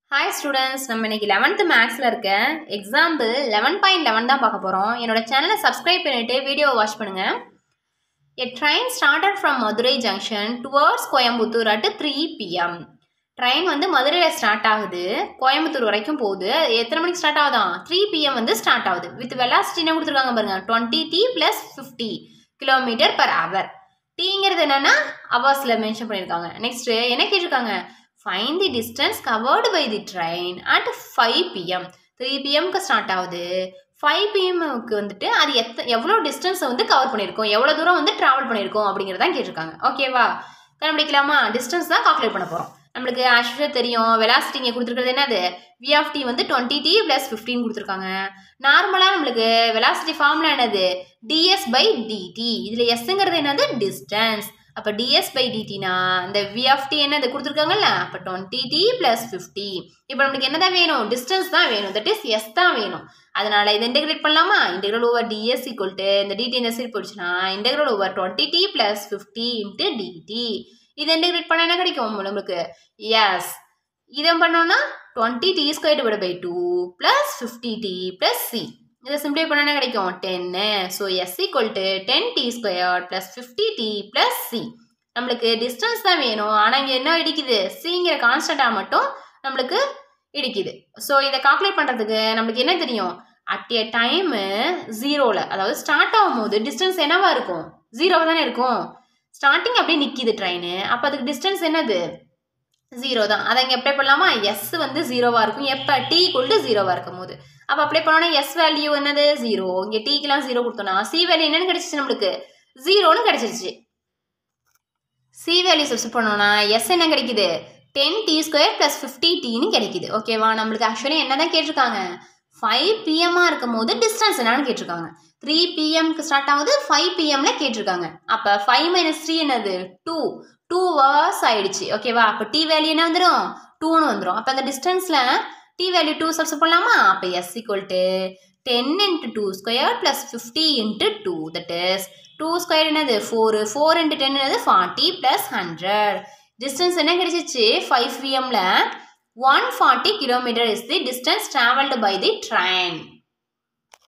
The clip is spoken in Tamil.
ஹாய் ஸ்டூடெண்ட்ஸ் நம்ம இன்னைக்கு லெவன்த்து மேக்ஸில் இருக்க எக்ஸாம்பிள் லெவன் பாயிண்ட் லெவன் தான் பார்க்க போகிறோம் என்னோட சேனலை சப்ஸ்கிரைப் பண்ணிவிட்டு வீடியோ வாட்ச் பண்ணுங்கள் a train started from Madurai junction towards Coimbatore at three PM train வந்து மதுரையில் ஸ்டார்ட் ஆகுது கோயம்புத்தூர் வரைக்கும் போகுது அது எத்தனை மணிக்கு ஸ்டார்ட் ஆகுதான் த்ரீ பிஎம் வந்து ஸ்டார்ட் ஆகுது வித் வெலாசிட்டி என்ன கொடுத்துருக்காங்க பாருங்க twenty T plus fifty kilometre per hour டீங்கிறது என்னன்னா அவர்ஸில் மென்ஷன் பண்ணியிருக்காங்க நெக்ஸ்ட்டு என்ன கேட்டிருக்காங்க find the distance covered by the train at five PM three பிஎம்க்கு ஸ்டார்ட் ஆகுது ஃபைவ் பிஎம்க்கு வந்துட்டு அது எத்த எவ்வளோ டிஸ்டன்ஸை வந்து கவர் பண்ணியிருக்கோம் எவ்வளோ தூரம் வந்து ட்ராவல் பண்ணியிருக்கோம் அப்படிங்கிறதான் கேட்டிருக்காங்க ஓகேவா கண்டுபிடிக்கலாமா டிஸ்டன்ஸ் தான் கால்குலேட் பண்ண போகிறோம் நம்மளுக்கு ஆக்சுவலாக தெரியும் வெலாசிட்டி இங்கே கொடுத்துருக்கிறது என்னது வி ஆஃப் டி வந்து டுவெண்ட்டி டி ப்ளஸ் ஃபிஃப்டின் கொடுத்துருக்காங்க நார்மலாக நம்மளுக்கு வெலாசிட்டி ஃபார்முலா என்னது டிஎஸ் பை டிடி இதில் எஸ்ங்கிறது என்னது டிஸ்டன்ஸ் அப்போ டிஎஸ் பை டிடினா இந்த வி ஆஃப் டி என்னது கொடுத்துருக்காங்கல்ல அப்போ டுவெண்ட்டி டி ப்ளஸ் ஃபிஃப்டி இப்போ நம்மளுக்கு என்ன தான் வேணும் டிஸ்டன்ஸ் தான் வேணும் தட் இஸ் எஸ் தான் வேணும் அதனால் இதை இன்டெகிரேட் பண்ணலாமா integral over DS equal to இந்த டிடி இந்த சைடு போயிடுச்சுன்னா integral over twenty T plus fifty into DT இதை இன்டெகிரேட் பண்ணால் என்ன கிடைக்கும் நம்மளுக்கு எஸ் இதை பண்ணோம்னா twenty T square divide by two plus fifty T plus C இதை சிம்பிளை பண்ண என்ன கிடைக்கும் டென்னு so S equal to ten T square plus fifty T plus C நம்மளுக்கு டிஸ்டன்ஸ் தான் வேணும் ஆனால் இங்கே என்ன இடிக்குது சிங்கிற கான்ஸ்டண்ட்டாக மட்டும் நம்மளுக்கு இடிக்குது ஸோ இதை கால்குலேட் பண்ணுறதுக்கு நம்மளுக்கு என்ன தெரியும் அட் ஏ டைமு ஜீரோவில் அதாவது ஸ்டார்ட் ஆகும்போது டிஸ்டன்ஸ் என்னவா இருக்கும் ஜீரோவாக தானே இருக்கும் ஸ்டார்டிங் அப்படியே நிற்கிது ட்ரெயின் அப்போ அதுக்கு டிஸ்டன்ஸ் என்னது ஜீரோ தான் அதை இங்கே அப்ளை பண்ணலாமா எஸ் வந்து ஜீரோவாக இருக்கும் எப்போ டீ கொண்டு ஜீரோவாக இருக்கும் போது அப்போ அப்ளை பண்ணோன்னா எஸ் வேல்யூ என்னது ஜீரோ இங்கே டீக்கெலாம் ஜீரோ கொடுத்தோன்னா சி வேல்யூ என்னன்னு கிடைச்சிச்சு நம்மளுக்கு ஜீரோன்னு கிடைச்சிருச்சு சி வேல்யூ சப்ஸ்ட் பண்ணோன்னா எஸ் என்ன கிடைக்குது ten T square plus fifty டீன்னு கிடைக்குது ஓகேவா நம்மளுக்கு ஆக்சுவலி என்ன தான் கேட்டிருக்காங்க ஃபைவ் பிஎம்மாக இருக்கும் போது டிஸ்டன்ஸ் என்னன்னு கேட்டிருக்காங்க த்ரீ பிஎம்க்கு ஸ்டார்ட் ஆகுது ஃபைவ் பிஎம்ல கேட்டிருக்காங்க அப்போ ஃபைவ் மைனஸ் த்ரீ என்னது டூ டூ ஹவர்ஸ் ஆயிடுச்சு ஓகேவா அப்போ டி வேல்யூ என்ன வந்துடும் டூன்னு வந்துடும் அப்போ அந்த டிஸ்டன்ஸில் டி வேல்யூ டூ சப்ஸ் பண்ணலாமா அப்போ S equal to ten into two square plus fifty into two that is two square என்னது ஃபோரு ஃபோர் இன்ட்டு டென் என்னது ஃபார்ட்டி ப்ளஸ் ஹண்ட்ரட் டிஸ்டன்ஸ் என்ன கிடைச்சிச்சு ஃபைவ் பிஎம்ல one forty kilometre is the distance travelled by the train